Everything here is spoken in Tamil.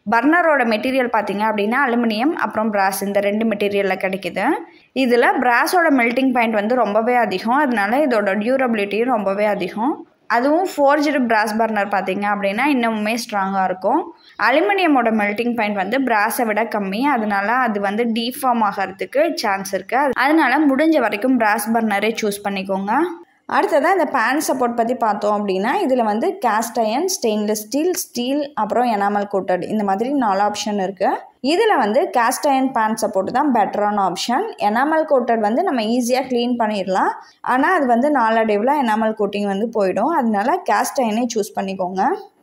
பர்னரோட மெட்டீரியல் பார்த்தீங்க அப்படின்னா அலுமினியம் அப்புறம் பிராஸ் இந்த ரெண்டு மெட்டீரியலில் கிடைக்குது இதில் பிராஸோட மெல்ட்டிங் பாயிண்ட் வந்து ரொம்பவே அதிகம் அதனால இதோட டியூரபிலிட்டியும் ரொம்பவே அதிகம் அதுவும் ஃபோர்ஜடு பிராஸ் பர்னர் பார்த்தீங்க அப்படின்னா இன்னமுமே ஸ்ட்ராங்காக இருக்கும் அலுமினியமோட மெல்ட்டிங் பாயிண்ட் வந்து பிராஸை விட கம்மி அதனால அது வந்து டீஃபார்ம் ஆகிறதுக்கு சான்ஸ் இருக்குது அதனால முடிஞ்ச வரைக்கும் பிராஸ் பர்னரே சூஸ் பண்ணிக்கோங்க அடுத்ததாக இந்த பேன் சப்போர்ட் பற்றி பார்த்தோம் அப்படின்னா இதில் வந்து cast iron stainless steel steel அப்புறம் எனாமல் கோட்டட் இந்த மாதிரி நாலு ஆப்ஷன் இருக்குது இதில் வந்து கேஸ்ட் அயன் பேன் சப்போர்ட் தான் பெட்டரான ஆப்ஷன் எனாமல் கோட்டட் வந்து நம்ம ஈஸியாக க்ளீன் பண்ணிடலாம் ஆனால் அது வந்து நாளடைவில் எனாமல் கோட்டிங் வந்து போயிடும் அதனால கேஸ்ட் அயனே சூஸ் பண்ணிக்கோங்க